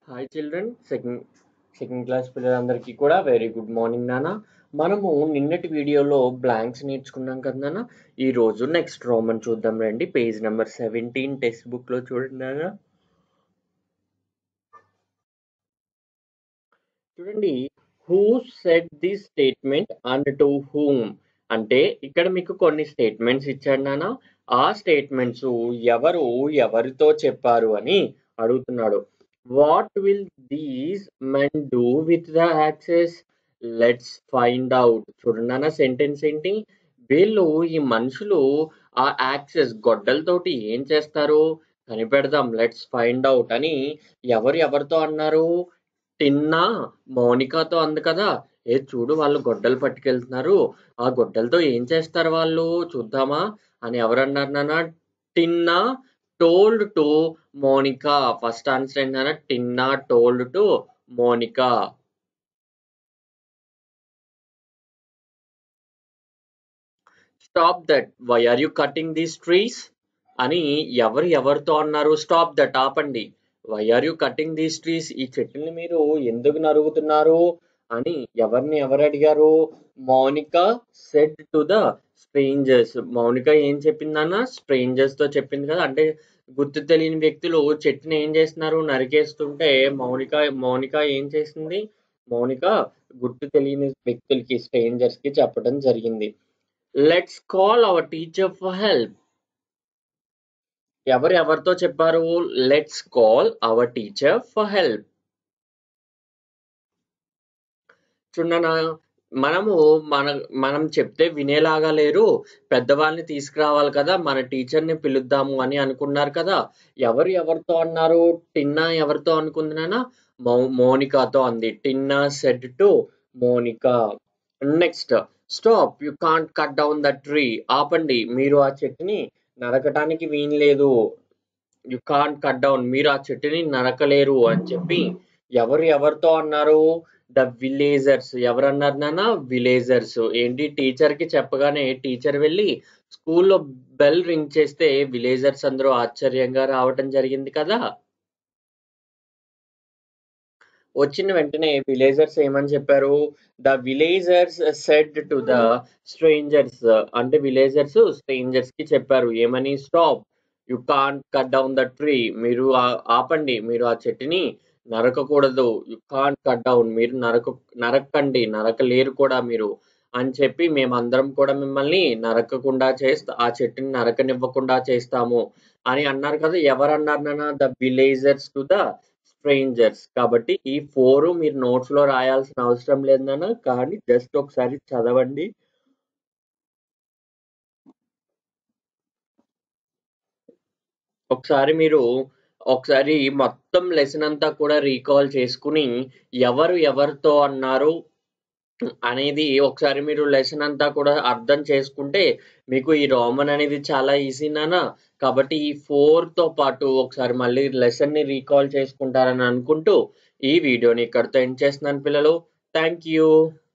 hi children second second class పిల్లలందరికీ కూడా very good morning నాన్న మనము నిన్నటి వీడియోలో బ్లాంక్స్ నేర్చుకున్నాం కదా నాన్న ఈ రోజు నెక్స్ట్ రోమన్ చూద్దాం రండి page number seventeen textbook లో చూడండి నాన్న చూడండి who said the statement and to whom అంటే ఇక్కడ మీకు కొన్ని స్టేట్మెంట్స్ ఇచ్చాడు నాన్న ఆ స్టేట్మెంట్స్ ఎవరు ఎవరితో చెప్పారు అని అడుగుతున్నాడు what will these men do with the axes let's find out చూడండి నాన్న సెంటెన్స్ ఏంటి వీళ్ళు ఈ మనుషులు ఆ యాక్సెస్ గొడ్డలతోటి ఏం చేస్తారు కనిపెడదాం లెట్స్ ఫైండ్ అవుట్ అని ఎవరు ఎవరితో అన్నారు టిన్నా మౌనికాతో అంది కదా ఏ చూడు వాళ్ళు గొడ్డలు పట్టుకెళ్తున్నారు ఆ గొడ్డలతో ఏం చేస్తారు వాళ్ళు చూద్దామా అని ఎవరన్నారు నాన్న Tina told to Monica first answer ఏంటన్నా Tina told to Monica stop that why are you cutting these trees అని ఎవరు ఎవరితో అన్నారు స్టాప్ దట్ ఆపండి why are you cutting these trees ఈ చెట్టుని మీరు ఎందుకు నరుగుతున్నారు అని ఎవరిని ఎవరు అడిగారు Monica said to the strangers Monica ఏం చెప్పిందన్న స్ట్రేంజర్స్ తో చెప్పింది కదా అంటే గుర్తు తెలియని వ్యక్తులు చెట్టుని ఏం చేస్తున్నారు నరికేస్తుంటే మౌనిక మౌనిక ఏం చేసింది మౌనిక గుర్తు తెలియని వ్యక్తులకి స్ట్రేంజర్స్ కి చెప్పడం జరిగింది let's call our teacher for help ఎవరు ఎవరితో చెప్పారు let's call our teacher for help చూడనా మనము మన మనం చెప్తే వినేలాగా లేరు పెద్దవాళ్ళని తీసుకురావాలి కదా మన టీచర్ని పిలుద్దాము అని అనుకున్నారు కదా ఎవరు ఎవరితో అన్నారు టిన్నా ఎవరితో అనుకుందినా మౌ మోనికాతో అంది Tina said to Monica next stop you can't cut down the tree ఆపండి మీరు ఆ చెట్టుని నరకటానికి వీనలేదు యు కాంట్ కట్ డౌన్ మీరు ఆ చెట్టుని నరకలేరు అని చెప్పి ఎవరు ఎవరితో అన్నారు ద విలేజర్స్ ఎవరన్నారు నాన్న విలేజర్స్ ఏంటి టీచర్ కి చెప్పగానే టీచర్ వెళ్ళి స్కూల్లో బెల్ రింగ్ చేస్తే విలేజర్స్ అందరూ ఆశ్చర్యంగా రావటం జరిగింది కదా వచ్చిన వెంటనే విలేజర్స్ ఏమని చెప్పారు the villagers said to the strangers అంటే విలేజర్స్ స్ట్రేంజర్స్ కి చెప్పారు ఏమని stop you can't cut down the tree మీరు ఆపండి మీరు ఆ చెట్టుని నరకకూడదు యు కాంట్ కట్ డౌన్ మీరు నరక నరకండి నరకలేరు కూడా మీరు అని చెప్పి మేమందరం కూడా మిమ్మల్ని నరకకుండా చేస్తా ఆ చెట్టుని నరకనివ్వకుండా చేస్తాము అని అన్నారు కదా ఎవరు అన్నారు నాన్న the villagers to the strangers కాబట్టి ఈ ఫోర్ మీరు నోట్స్ లో రాయాల్సిన అవసరం లేదన్న కానీ జస్ట్ ఒకసారి చదవండి ఒకసారి మీరు ఒకసారి మొత్తం లెసన్ అంతా కూడా రీకాల్ చేసుకుని ఎవరు ఎవరితో అన్నారు అనేది ఒకసారి మీరు లెసన్ అంతా కూడా అర్థం చేసుకుంటే మీకు ఈ రోమన్ అనేది చాలా ఈజీ నానా కాబట్టి ఈ ఫోర్ తో పాటు ఒకసారి మళ్ళీ లెసన్ ని రీకాల్ చేసుకుంటారని అనుకుంటూ ఈ వీడియోని ఇక్కడితో ఎండ్ చేస్తున్నాను పిల్లలు థ్యాంక్ యూ